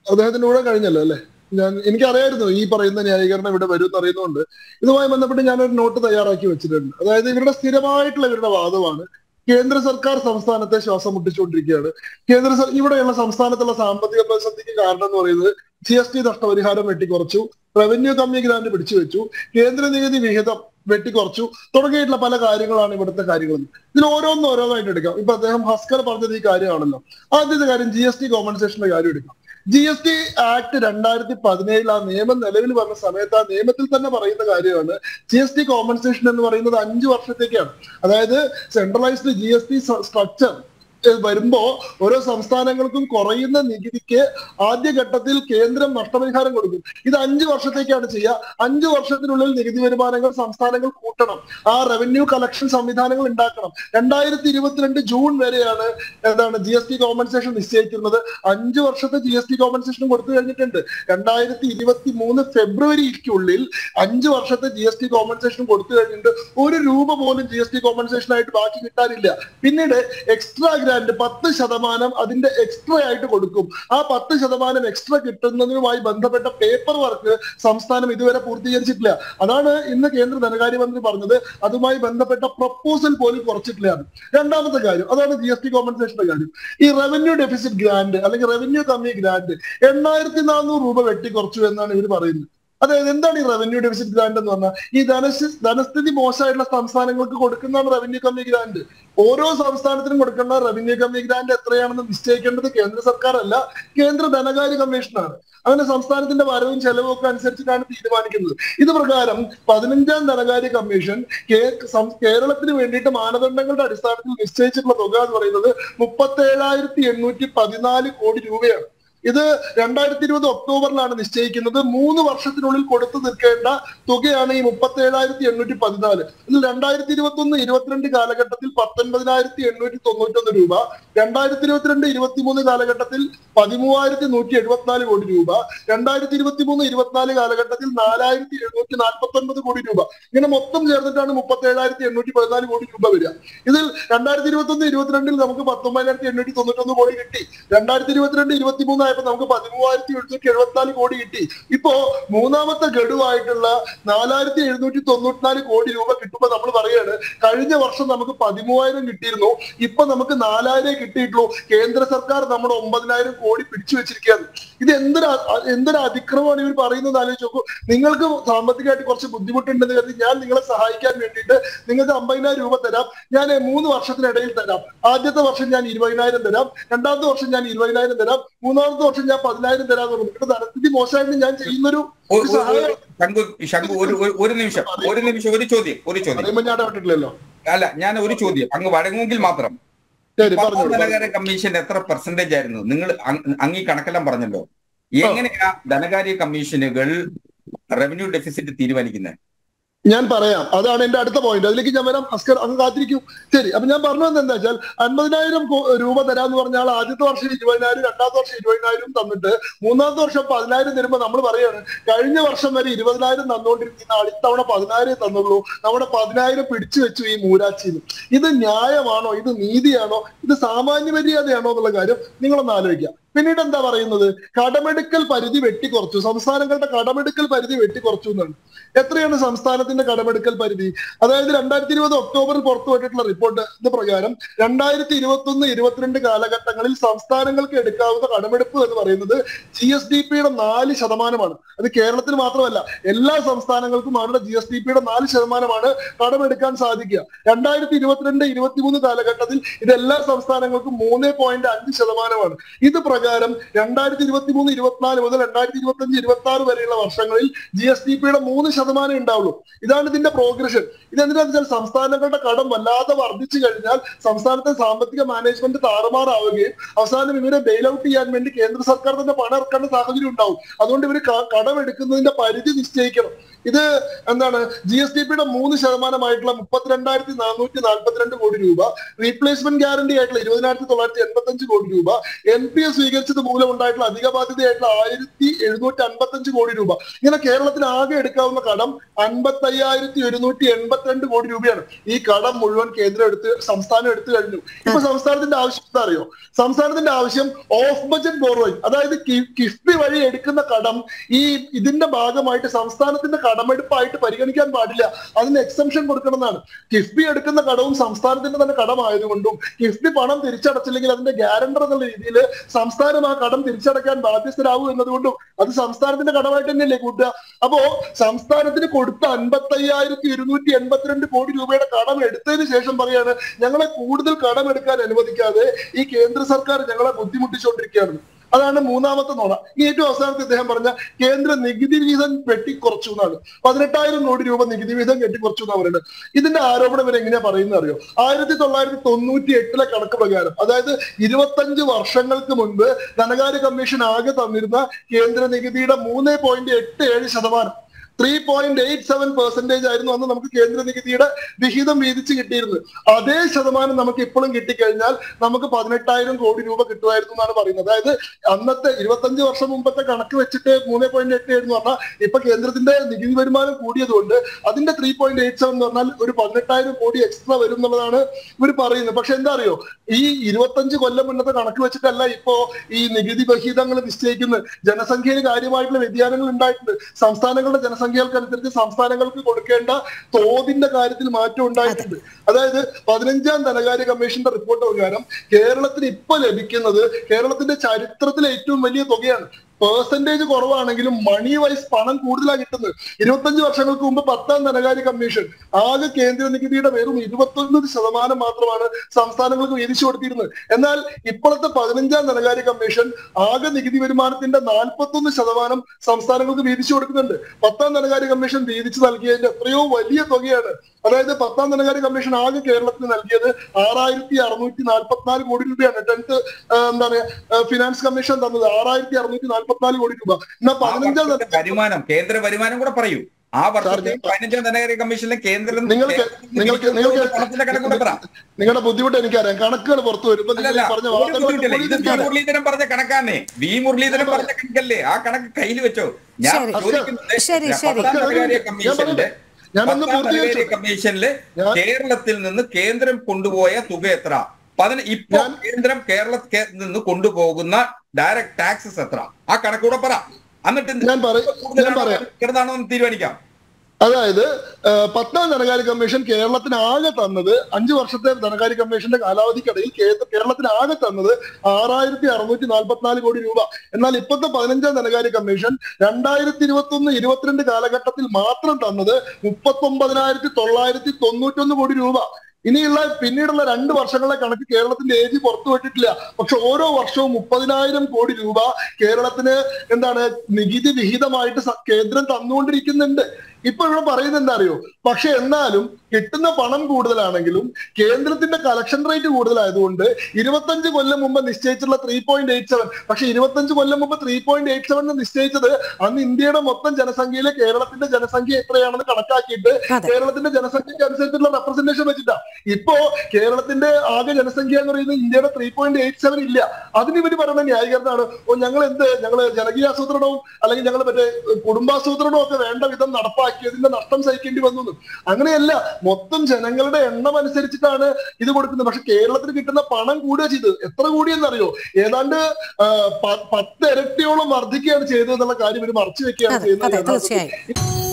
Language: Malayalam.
അദ്ദേഹത്തിന്റെ കൂടെ കഴിഞ്ഞല്ലോ അല്ലെ ഞാൻ എനിക്കറിയായിരുന്നു ഈ പറയുന്ന ന്യായീകരണം ഇവിടെ വരും എന്ന് അറിയുന്നതുകൊണ്ട് ഇതുമായി ബന്ധപ്പെട്ട് ഞാനൊരു നോട്ട് തയ്യാറാക്കി വെച്ചിട്ടുണ്ട് അതായത് ഇവരുടെ സ്ഥിരമായിട്ടുള്ള ഇവരുടെ വാദമാണ് കേന്ദ്ര സർക്കാർ സംസ്ഥാനത്തെ ശ്വാസം മുട്ടിച്ചുകൊണ്ടിരിക്കുകയാണ് കേന്ദ്ര സർ ഇവിടെയുള്ള സംസ്ഥാനത്തുള്ള സാമ്പത്തിക പ്രതിസന്ധിക്ക് കാരണം എന്ന് പറയുന്നത് ജി എസ് ടി നഷ്ടപരിഹാരം വെട്ടിക്കുറച്ചു റവന്യൂ കമ്മി ഗ്രാന്റ് പിടിച്ചു വെച്ചു കേന്ദ്ര നികുതി വിഹിതം വെട്ടിക്കുറച്ചു തുടങ്ങിയിട്ടുള്ള പല കാര്യങ്ങളാണ് ഇവിടുത്തെ കാര്യങ്ങൾ ഇതിൽ ഓരോന്നും ഓരോന്നായിട്ട് എടുക്കാം ഇപ്പൊ അദ്ദേഹം ഹസ്കർ പറഞ്ഞത് ഈ കാര്യമാണല്ലോ ആദ്യത്തെ കാര്യം ജി എസ് ടി കോമ്പൻസേഷന്റെ കാര്യം എടുക്കാം ജി എസ് ടി ആക്ട് രണ്ടായിരത്തി പതിനേഴിൽ ആ നിയമം നിലവിൽ വന്ന സമയത്ത് ആ നിയമത്തിൽ തന്നെ പറയുന്ന കാര്യമാണ് ജി എസ് ടി കോമ്പൻസേഷൻ എന്ന് പറയുന്നത് അഞ്ചു വർഷത്തേക്കാണ് അതായത് centralised G S T structure വരുമ്പോ ഓരോ സംസ്ഥാനങ്ങൾക്കും കുറയുന്ന നികുതിക്ക് ആദ്യഘട്ടത്തിൽ കേന്ദ്രം നഷ്ടപരിഹാരം കൊടുക്കും ഇത് അഞ്ചു വർഷത്തേക്കാണ് ചെയ്യുക അഞ്ചു വർഷത്തിനുള്ളിൽ നികുതി വരുമാനങ്ങൾ സംസ്ഥാനങ്ങൾ കൂട്ടണം ആ റവന്യൂ കളക്ഷൻ സംവിധാനങ്ങൾ ഉണ്ടാക്കണം രണ്ടായിരത്തി ഇരുപത്തിരണ്ട് ജൂൺ വരെയാണ് എന്താണ് ജി എസ് ടി കോമ്പൻസേഷൻ നിശ്ചയിച്ചിരുന്നത് അഞ്ചു വർഷത്തെ ജി എസ് ടി കോമ്പൻസേഷൻ കൊടുത്തു കഴിഞ്ഞിട്ടുണ്ട് രണ്ടായിരത്തി ഇരുപത്തി മൂന്ന് ഫെബ്രുവരിക്കുള്ളിൽ അഞ്ചു വർഷത്തെ ജി എസ് ടി കോമ്പൻസേഷൻ കൊടുത്തു കഴിഞ്ഞിട്ടുണ്ട് ഒരു രൂപ പോലും ജി എസ് ടി കോമ്പൻസേഷൻ ആയിട്ട് ബാക്കി കിട്ടാനില്ല പിന്നീട് എക്സ്ട്രാ ഗ്രാന്റ് പത്ത് ശതമാനം അതിന്റെ എക്സ്ട്രാ ആയിട്ട് കൊടുക്കും ആ പത്ത് ശതമാനം എക്സ്ട്രാ കിട്ടുന്നതിനുമായി ബന്ധപ്പെട്ട പേപ്പർ വർക്ക് സംസ്ഥാനം ഇതുവരെ പൂർത്തീകരിച്ചിട്ടില്ല അതാണ് ഇന്ന് കേന്ദ്ര ധനകാര്യമന്ത്രി പറഞ്ഞത് അതുമായി ബന്ധപ്പെട്ട പ്രപ്പോസൽ പോലും കുറച്ചിട്ടില്ല രണ്ടാമത്തെ കാര്യം അതാണ് ജി എസ് ടി കോമ്പൻസേഷന്റെ കാര്യം ഈ റവന്യൂ ഡെഫിസിറ്റ് ഗ്രാന്റ് അല്ലെങ്കിൽ റവന്യൂ കമ്മി ഗ്രാന്റ് എണ്ണായിരത്തി നാനൂറ് രൂപ വെട്ടിക്കുറച്ചു എന്നാണ് ഇവർ പറയുന്നത് അതായത് എന്താണ് ഈ റവന്യൂ ഡെഫിസിറ്റ് ഗ്രാന്റ് എന്ന് പറഞ്ഞാൽ ഈ ധനസ്ഥി ധനസ്ഥിതി മോശമായിട്ടുള്ള സംസ്ഥാനങ്ങൾക്ക് കൊടുക്കുന്നതാണ് റവന്യൂ കമ്മി ഗ്രാന്റ് ഓരോ സംസ്ഥാനത്തിനും കൊടുക്കേണ്ട റവന്യൂ കമ്മി ഗ്രാന്റ് എത്രയാണെന്ന് നിശ്ചയിക്കേണ്ടത് കേന്ദ്ര സർക്കാർ അല്ല കേന്ദ്ര ധനകാര്യ കമ്മീഷനാണ് അങ്ങനെ സംസ്ഥാനത്തിന്റെ വരവും ചെലവും ഒക്കെ അനുസരിച്ചിട്ടാണ് തീരുമാനിക്കുന്നത് ഇത് പ്രകാരം പതിനഞ്ചാം ധനകാര്യ കമ്മീഷൻ കേരളത്തിന് വേണ്ടിയിട്ട് മാനദണ്ഡങ്ങളുടെ അടിസ്ഥാനത്തിൽ നിശ്ചയിച്ചിട്ടുള്ള തുക എന്ന് പറയുന്നത് മുപ്പത്തേഴായിരത്തി എണ്ണൂറ്റി പതിനാല് കോടി രൂപയാണ് ഇത് രണ്ടായിരത്തി ഇരുപത് ഒക്ടോബറിലാണ് നിശ്ചയിക്കുന്നത് മൂന്ന് വർഷത്തിനുള്ളിൽ കൊടുത്തു നിൽക്കേണ്ട തുകയാണ് ഈ മുപ്പത്തി ഏഴായിരത്തി എണ്ണൂറ്റി പതിനാല് ഇതിൽ രണ്ടായിരത്തി ഇരുപത്തി ഒന്ന് ഇരുപത്തിരണ്ട് കാലഘട്ടത്തിൽ പത്തൊൻപതിനായിരത്തി എണ്ണൂറ്റി തൊണ്ണൂറ്റൊന്ന് രൂപ രണ്ടായിരത്തി ഇരുപത്തിരണ്ട് ഇരുപത്തിമൂന്ന് കാലഘട്ടത്തിൽ പതിമൂവായിരത്തി നൂറ്റി എഴുപത്തിനാല് കോടി രൂപ രണ്ടായിരത്തി ഇരുപത്തി മൂന്ന് ഇരുപത്തിനാല് കാലഘട്ടത്തിൽ നാലായിരത്തി എഴുന്നൂറ്റി നാൽപ്പത്തി ഒൻപത് കോടി രൂപ ഇങ്ങനെ മൊത്തം ചേർന്നിട്ടാണ് മുപ്പത്തി ഏഴായിരത്തി എണ്ണൂറ്റി പതിനാല് കോടി രൂപ വരിക ഇതിൽ രണ്ടായിരത്തി ഇരുപത്തി ഒന്ന് ഇരുപത്തിരണ്ടിൽ നമുക്ക് പത്തൊമ്പതിനായിരത്തി എണ്ണൂറ്റി തൊണ്ണൂറ്റൊന്ന് കോടി കിട്ടി രണ്ടായിരത്തി ഇരുപത്തിരണ്ട് ഇരുപത്തി മൂന്ന് ആയപ്പോൾ നമുക്ക് പതിമൂവായിരത്തി എഴുന്നൂറ്റി എഴുപത്തിനാല് കോടി കിട്ടി ഇപ്പോ മൂന്നാമത്തെ ഗഡുവായിട്ടുള്ള നാലായിരത്തി എഴുന്നൂറ്റി തൊണ്ണൂറ്റിനാല് കോടി രൂപ കിട്ടുമ്പോൾ നമ്മൾ പറയാണ് കഴിഞ്ഞ വർഷം നമുക്ക് പതിമൂവായിരം കിട്ടിയിരുന്നു ഇപ്പൊ നമുക്ക് നാലായിരം കിട്ടിയിട്ടുള്ളൂ കേന്ദ്ര സർക്കാർ നമ്മുടെ ഒമ്പതിനായിരം കോടി പിടിച്ചു വെച്ചിരിക്കുകയാണ് ഇത് എന്തൊരു അ- എന്തൊരു അതിക്രമമാണ് ഇവർ പറയുന്നത് ആലോചിച്ച് നോക്കൂ നിങ്ങൾക്ക് സാമ്പത്തികമായിട്ട് കുറച്ച് ബുദ്ധിമുട്ടുണ്ടെന്ന് കരുതി ഞാൻ നിങ്ങളെ സഹായിക്കാൻ വേണ്ടിയിട്ട് നിങ്ങൾക്ക് അമ്പതിനായിരം രൂപ തരാം ഞാൻ മൂന്ന് വർഷത്തിനിടയിൽ തരാം ആദ്യത്തെ വർഷം ഞാൻ ഇരുപതിനായിരം തരാം രണ്ടാമത്തെ വർഷം ഞാൻ ഇരുപതിനായിരം തരാം മൂന്നാമത്തെ വർഷം ഞാൻ പതിനായിരം തരാം എന്ന് പറഞ്ഞു നിങ്ങളുടെ ധനസ്ഥിതി മോശമായിട്ട് ഞാൻ ചെയ്യുന്നൊരു ഒ- ഒരു ഒ- സഹായം ഒരു- ശംഖു ശംഖു ഒരു ഒരു- ഒരു നിമിഷം ഒരു നിമിഷം ഒരു ചോദ്യം ഒരു ചോദ്യം പറയുമ്പോൾ ഞാൻ ഇടപെട്ടിട്ടില്ലല്ലോ അല്ല ഞാൻ ഒരു ചോദ്യം അങ്ങ് വഴങ്ങുമെങ്കിൽ മാത്രം ശരി പത്താം പറഞ്ഞോളൂ ധനകാര്യ കമ്മീഷൻ എത്ര പെർസെന്റേജ് ആയിരുന്നു നിങ്ങൾ അങ് അങ്ങ് ഈ കണക്കെല്ലാം പറഞ്ഞല്ലോ എങ്ങനെയാ ധനകാര്യ കമ്മീഷനുകൾ റവന്യൂ ഡെഫിസിറ്റ് തീരുമാനിക്കുന്നത് ഞാൻ പറയാം അതാണ് എന്റെ അടുത്ത പോയിന്റ് അതിലേക്ക് ഞാൻ വരാം അസ്കർ അങ്ങ് കാത്തിരിക്കും ശരി അപ്പൊ ഞാൻ പറഞ്ഞു വന്നത് എന്താ വെച്ചാൽ അൻപതിനായിരം കോ- രൂപ തരാന്ന് പറഞ്ഞാൽ ആദ്യത്തെ വർഷം ഇരുപതിനായിരം രണ്ടാമത്തെ വർഷം ഇരുപതിനായിരം തന്നിട്ട് മൂന്നാമത്തെ വർഷം പതിനായിരം തരുമ്പോൾ നമ്മൾ പറയാണ് കഴിഞ്ഞ വർഷം വരെ ഇരുപതിനായിരം തന്നുകൊണ്ടിരിക്കുന്ന അടുത്തവണ പതിനായിരം തന്നുള്ളൂ നമ്മുടെ പതിനായിരം പിടിച്ചു വെച്ചു ഈ മൂരാച്ചിന്ന് ഇത് ന്യായമാണോ ഇത് നീതിയാണോ ഇത് സാമാന്യ മര്യാദയാണോ എന്നുള്ള കാര്യം നിങ്ങളൊന്ന് ആലോചിക്കാം പിന്നീട് എന്താ പറയുന്നത് കടമെടുക്കൽ പരിധി വെട്ടിക്കുറച്ചു സംസ്ഥാനങ്ങളുടെ കടമെടുക്കൽ പരിധി വെട്ടിക്കുറച്ചു എന്നാണ് എത്രയാണ് സംസ്ഥാനത്തിന്റെ കടമെടുക്കൽ പരിധി അതായത് രണ്ടായിരത്തി ഇരുപത് ഒക്ടോബറിൽ പുറത്തുവിട്ടിട്ടുള്ള റിപ്പോർട്ട് ഇത് പ്രകാരം രണ്ടായിരത്തി ഇരുപത്തി ഒന്ന് ഇരുപത്തിരണ്ട് കാലഘട്ടങ്ങളിൽ സംസ്ഥാനങ്ങൾക്ക് എടുക്കാവുന്ന കടമെടുപ്പ് എന്ന് പറയുന്നത് ജി എസ് ഡി പിയുടെ നാല് ശതമാനമാണ് അത് കേരളത്തിൽ മാത്രമല്ല എല്ലാ സംസ്ഥാനങ്ങൾക്കും അവരുടെ ജി എസ് ഡി പിയുടെ നാല് ശതമാനമാണ് കടമെടുക്കാൻ സാധിക്കുക രണ്ടായിരത്തി ഇരുപത്തിരണ്ട് ഇരുപത്തിമൂന്ന് കാലഘട്ടത്തിൽ ഇത് എല്ലാ സംസ്ഥാനങ്ങൾക്കും മൂന്ന് പോയിന്റ് അഞ്ച് ശതമാനമാണ് ഇത് പ്രകാരം രണ്ടായിരത്തി ഇരുപത്തി മൂന്ന് ഇരുപത്തിനാല് മുതൽ രണ്ടായിരത്തി ഇരുപത്തി അഞ്ച് ഇരുപത്തി ആറ് വരെയുള്ള വർഷങ്ങളിൽ ജി എസ് ഡി പിയുടെ മൂന്ന് ശതമാനം ഉണ്ടാവുള്ളൂ ഇതാണ് ഇതിന്റെ പ്രോഗ്രഷൻ ഇതെന്തിനാന്ന് വെച്ചാൽ സംസ്ഥാനങ്ങളുടെ കടം വല്ലാതെ വർദ്ധിച്ചു കഴിഞ്ഞാൽ സംസ്ഥാനത്തെ സാമ്പത്തിക മാനേജ്മെന്റ് താറുമാറാവുകയും അവസാനം ഇവരെ ബെയിൽ ഔട്ട് ചെയ്യാൻ വേണ്ടി കേന്ദ്ര സർക്കാർ തന്നെ പണം ഇറക്കേണ്ട സാഹചര്യം ഉണ്ടാവും അതുകൊണ്ട് ഇവർ കടം എടുക്കുന്നതിന്റെ പരിധി നിശ്ചയിക്കണം ഇത് എന്താണ് ജി എസ് ടി പിയുടെ മൂന്ന് ശതമാനമായിട്ടുള്ള മുപ്പത്തിരണ്ടായിരത്തി നാനൂറ്റി നാൽപ്പത്തിരണ്ട് കോടി രൂപ റീപ്ലേസ്മെന്റ് ഗ്യാരണ്ടി ആയിട്ടുള്ള ഇരുപതിനായിരത്തി തൊള്ളായിരത്തി എൺപത്തി അഞ്ച് കോടി രൂപ എൻ പി എസ് സ്വീകരിച്ചത് മൂലം ഉണ്ടായിട്ടുള്ള അധിക ബാധ്യതയായിട്ടുള്ള ആയിരത്തി എഴുന്നൂറ്റി അൻപത്തി അഞ്ച് കോടി രൂപ ഇങ്ങനെ കേരളത്തിന് ആകെ എടുക്കാവുന്ന കടം അൻപത്തി അയ്യായിരത്തി ഒരുന്നൂറ്റി എൺപത്തിരണ്ട് കോടി രൂപയാണ് ഈ കടം മുഴുവൻ കേന്ദ്രം എടുത്ത് സംസ്ഥാനം എടുത്തു കഴിഞ്ഞു ഇപ്പൊ സംസ്ഥാനത്തിന്റെ ആവശ്യം എന്താ അറിയോ സംസ്ഥാനത്തിന്റെ ആവശ്യം ഓഫ് ബജറ്റ് ബോറോയിങ് അതായത് കി- കിഫ്ബി വഴി എടുക്കുന്ന കടം ഈ ഇതിന്റെ ഭാഗമായിട്ട് സംസ്ഥാനത്തിന്റെ കടമെടുപ്പായിട്ട് പരിഗണിക്കാൻ പാടില്ല അതിന് എക്സംഷൻ കൊടുക്കണമെന്നാണ് കിഫ്ബി എടുക്കുന്ന കടവും സംസ്ഥാനത്തിന്റെ തന്നെ കടമായതുകൊണ്ടും കിഫ്ബി പണം തിരിച്ചടച്ചില്ലെങ്കിൽ അതിന്റെ ഗ്യാരണ്ടർ എന്നുള്ള രീതിയിൽ സംസ്ഥാനം ആ കടം തിരിച്ചടക്കാൻ ബാധ്യസ്ഥരാകും എന്നതുകൊണ്ടും അത് സംസ്ഥാനത്തിന്റെ കടമായിട്ട് തന്നെയല്ലേ കൂട്ടുക അപ്പോ സംസ്ഥാനത്തിന് കൊടുത്ത അൻപത്തി അയ്യായിരത്തി ഇരുന്നൂറ്റി എൺപത്തിരണ്ട് കോടി രൂപയുടെ കടം എടുത്തതിന് ശേഷം പറയാണ് ഞങ്ങളെ കൂടുതൽ കടം എടുക്കാൻ അനുവദിക്കാതെ ഈ കേന്ദ്ര സർക്കാർ ഞങ്ങളെ ബുദ്ധിമുട്ടിച്ചുകൊണ്ടിരിക്കുകയാണ് അതാണ് മൂന്നാമത്തെ നോണ ഈ ഏറ്റവും അവസാനത്തെ അദ്ദേഹം പറഞ്ഞ കേന്ദ്ര നികുതി വിഹിതം വെട്ടിക്കുറച്ചു എന്നാണ് പതിനെട്ടായിരം കോടി രൂപ നികുതി വിഹിതം വെട്ടിക്കുറച്ചു എന്നാണ് പറയുന്നത് ഇതിന്റെ ആരോപണം ഇവർ എങ്ങനെയാ പറയുന്നത് അറിയോ ആയിരത്തി തൊള്ളായിരത്തി തൊണ്ണൂറ്റി എട്ടിലെ കണക്ക് പ്രകാരം അതായത് ഇരുപത്തഞ്ച് വർഷങ്ങൾക്ക് മുൻപ് ധനകാര്യ കമ്മീഷൻ ആകെ തന്നിരുന്ന കേന്ദ്ര നികുതിയുടെ മൂന്ന് പോയിന്റ് എട്ട് ഏഴ് ശതമാനം three point eight seven percentage ആയിരുന്നു അന്ന് നമുക്ക് കേന്ദ്ര നികുതിയുടെ വിഹിതം വീതിച്ച് കിട്ടിയിരുന്നത് അതേ ശതമാനം നമുക്ക് ഇപ്പോഴും കിട്ടിക്കഴിഞ്ഞാൽ നമുക്ക് പതിനെട്ടായിരം കോടി രൂപ കിട്ടുമായിരുന്നു എന്നാണ് പറയുന്നത് അതായത് അന്നത്തെ ഇരുപത്തഞ്ച് വർഷം മുമ്പത്തെ കണക്ക് വെച്ചിട്ട് മൂന്ന് പോയിന്റ് എട്ട് ഏഴ് എന്ന് പറഞ്ഞാൽ ഇപ്പൊ കേന്ദ്രത്തിന്റെ നികുതി വരുമാനം കൂടിയതുകൊണ്ട് അതിന്റെ ത്രീ പോയിന്റ് എയ്റ്റ് സെവൻ എന്ന് പറഞ്ഞാൽ ഒരു പതിനെട്ടായിരം കോടി എക്സ്ട്രാ വരും എന്നുള്ളതാണ് ഇവർ പറയുന്നത് പക്ഷെ എന്താ അറിയോ ഈ ഇരുപത്തഞ്ച് കൊല്ലം മുന്നത്തെ കണക്ക് വെച്ചിട്ടല്ല ഇപ്പോ ഈ നികുതി ബഹിതങ്ങൾ നിശ്ചയിക്കുന്നത് ജനസംഖ്യയിൽ കാര്യമായിട്ടുള്ള വ്യതിയാനങ്ങൾ ഉണ്ടായിട്ടുണ്ട് സംസ്ഥാനങ്ങളുടെ ജനസംഖ്യകൾക്കനുസരിച്ച് സംസ്ഥാനങ്ങൾക്ക് കൊടുക്കേണ്ട തോതിന്റെ കാര്യത്തിൽ മാറ്റം ഉണ്ടായിട്ടുണ്ട് അതായത് പതിനഞ്ചാം ധനകാര്യ കമ്മീഷന്റെ റിപ്പോർട്ട് പ്രകാരം കേരളത്തിന് ഇപ്പൊ ലഭിക്കുന്നത് കേരളത്തിന്റെ ചരിത്രത്തിലെ ഏറ്റവും വലിയ തുകയാണ് പേഴ്സൻറ്റേജ് കുറവാണെങ്കിലും മണി വൈസ് പണം കൂടുതലാണ് കിട്ടുന്നത് ഇരുപത്തഞ്ച് വർഷങ്ങൾക്ക് മുമ്പ് പത്താം ധനകാര്യ കമ്മീഷൻ ആകെ കേന്ദ്ര നികുതിയുടെ വെറും ഇരുപത്തൊൻപത് ശതമാനം മാത്രമാണ് സംസ്ഥാനങ്ങൾക്ക് വീതിച്ചു കൊടുത്തിരുന്നത് എന്നാൽ ഇപ്പോഴത്തെ പതിനഞ്ചാം ധനകാര്യ കമ്മീഷൻ ആകെ നികുതി വരുമാനത്തിന്റെ നാൽപ്പത്തൊന്ന് ശതമാനം സംസ്ഥാനങ്ങൾക്ക് വീതിച്ചു കൊടുക്കുന്നുണ്ട് പത്താം ധനകാര്യ കമ്മീഷൻ വീതിച്ചു നൽകിയതിന്റെ എത്രയോ വലിയ തുകയാണ് അതായത് പത്താം ധനകാര്യ കമ്മീഷൻ ആകെ കേരളത്തിന് നൽകിയത് ആറായിരത്തി അറുന്നൂറ്റി നാൽപ്പത്തിനാല് കോടി രൂപയാണ് ടെൻത്ത് എന്താണ് ഫിനാൻസ് കമ്മീഷൻ തന്നത് ആറായിരത്തി അറുന്നൂറ്റി നാൽപ്പത്തിനാല് കോടി രൂപ എന്നാൽ ആ പതിനഞ്ചാം വർഷത്തെ വരുമാനം കേന്ദ്ര വരുമാനം കൂടെ പറയൂ ആ വർഷത്തെ ഞാൻ- പതിനഞ്ചാം ധനകാര്യ കമ്മീഷനിലെ കേന്ദ്രം നിങ്ങൾക്ക് നിങ്ങൾക്ക് നിങ്ങൾക്ക് പണത്തിന്റെ കണക്ക് കൂടെ പറ നിങ്ങളുടെ ബുദ്ധിമുട്ട് എനിക്കറിയാം കണക്കുകൾ പുറത്തു വരുമ്പോ നിങ്ങൾ അല്ലല്ല ഈ പറഞ്ഞ ഒരു വാർത്തകളൊക്കെ ബുദ്ധിമുട്ടില്ല. ഇത് വി എനിക്കറിയാം. മുരളീധരൻ പറഞ്ഞ കണക്കാന്നേ വി മുരളീധരൻ പറഞ്ഞ കണക്കല്ലേ ആ കണക്ക് കയ്യിൽ വെച്ചോ ഞാൻ ശരി. ചോദിക്കുന്നത് ശരി, ശരി. പത്താം ധനകാര്യ ഞാൻ കമ്മീഷന്റെ പറയട്ടെ. ഞാനൊന്ന് പത്താം ധനകാര്യ പൂർത്തീകരിച്ചോട്ടെ. കമ്മീഷനില് ഞാൻ- കേരളത്തിൽ നിന്ന് കേന്ദ്രം കൊണ്ടുപോയ തുക എത്ര പതിന് ഇപ്പൊ ഞാൻ- കേന്ദ്രം കേരളത്തിൽ നിന്ന് കൊണ്ടുപോകുന്ന ഡയറക്ട് ടാക്സസ് എത്ര ആ കണക്കൂടെ പറ എന്നിട്ട് ഞാൻ പറ- ഞാൻ പറയാം. ചെറുതാണോ എന്ന് തീരുമാനിക്കാം അതായത് ആ, പത്താം ധനകാര്യ കമ്മീഷൻ കേരളത്തിന് ആകെ തന്നത് അഞ്ചു വർഷത്തെ ധനകാര്യ കമ്മീഷന്റെ കാലാവധിക്കിടയിൽ കേ- കേരളത്തിന് ആകെ തന്നത് ആറായിരത്തി അറുന്നൂറ്റി നാൽപ്പത്തിനാല് കോടി രൂപ എന്നാൽ ഇപ്പോഴത്തെ പതിനഞ്ചാം ധനകാര്യ കമ്മീഷൻ രണ്ടായിരത്തി ഇരുപത്തി ഒന്ന് ഇരുപത്തിരണ്ട് കാലഘട്ടത്തിൽ മാത്രം തന്നത് മുപ്പത്തി ഒമ്പതിനായിരത്തി തൊള്ളായിരത്തി തൊണ്ണൂറ്റൊന്ന് കോടി രൂപ ഇനിയുള്ള പിന്നീടുള്ള രണ്ട് വർഷങ്ങളെ കണക്ക് കേരളത്തിന്റെ ഏജ് പുറത്തുവിട്ടിട്ടില്ല പക്ഷെ ഓരോ വർഷവും മുപ്പതിനായിരം കോടി രൂപ കേരളത്തിന് എന്താണ് നികുതി വിഹിതമായിട്ട് സ- കേന്ദ്രം തന്നുകൊണ്ടിരിക്കുന്നുണ്ട് ഇപ്പൊ ഇവിടെ പറയുന്നത് എന്താ അറിയോ പക്ഷെ എന്നാലും കിട്ടുന്ന പണം കൂടുതലാണെങ്കിലും കേന്ദ്രത്തിന്റെ കളക്ഷൻ റേറ്റ് കൂടുതലായതുകൊണ്ട് ഇരുപത്തഞ്ച് കൊല്ലം മുമ്പ് നിശ്ചയിച്ചിട്ടുള്ള ത്രീ പോയിന്റ് എയ്റ്റ് സെവൻ പക്ഷെ ഇരുപത്തഞ്ച് കൊല്ലം മുമ്പ് ത്രീ പോയിന്റ് എയ്റ്റ് സെവൻ നിശ്ചയിച്ചത് അന്ന് ഇന്ത്യയുടെ മൊത്തം ജനസംഖ്യയിലെ കേരളത്തിന്റെ ജനസംഖ്യ എത്രയാണെന്ന് കണക്കാക്കിയിട്ട് അതെ. കേരളത്തിന്റെ ജനസംഖ്യക്ക് അനുസരിച്ചുള്ള റെപ്രസെന്റേഷൻ വെച്ചിട്ടാ ഇപ്പോ കേരളത്തിന്റെ ആകെ ജനസംഖ്യ എന്ന് പറയുന്നത് ഇന്ത്യയുടെ ത്രീ പോയിന്റ് എയ്റ്റ് സെവൻ ഇല്ല അതിന് ഇവര് പറയുന്ന ന്യായീകരണമാണ് ഓ ഞങ്ങൾ എന്ത് ഞങ്ങള് ജനകീയ ആസൂത്രണവും അല്ലെങ്കിൽ ഞങ്ങൾ മറ്റേ ഏഹ്, കുടുംബാസൂത്രണവും ഒക്കെ വേണ്ട വിധം നടപ്പാക്കിയതിന്റെ നഷ്ടം സഹിക്കേണ്ടി വന്നു എന്ന്. അങ്ങനെയല്ല മൊത്തം ജനങ്ങളുടെ എണ്ണം അനുസരിച്ചിട്ടാണ് ഇത് കൊടുക്കുന്നത് പക്ഷെ കേരളത്തിന് കിട്ടുന്ന പണം കൂടുക ചെയ്തത് എത്ര കൂടിയെന്നറിയോ ഏതാണ്ട് ആ, പ- പത്ത് ഇരട്ടിയോളം വർദ്ധിക്കുകയാണ് ചെയ്തത് എന്നുള്ള കാര്യം ഇവർ മറച്ചു വെക്കുകയാണ് അതെ അതെ ചെയ്യുന്നത് തീർച്ചയായും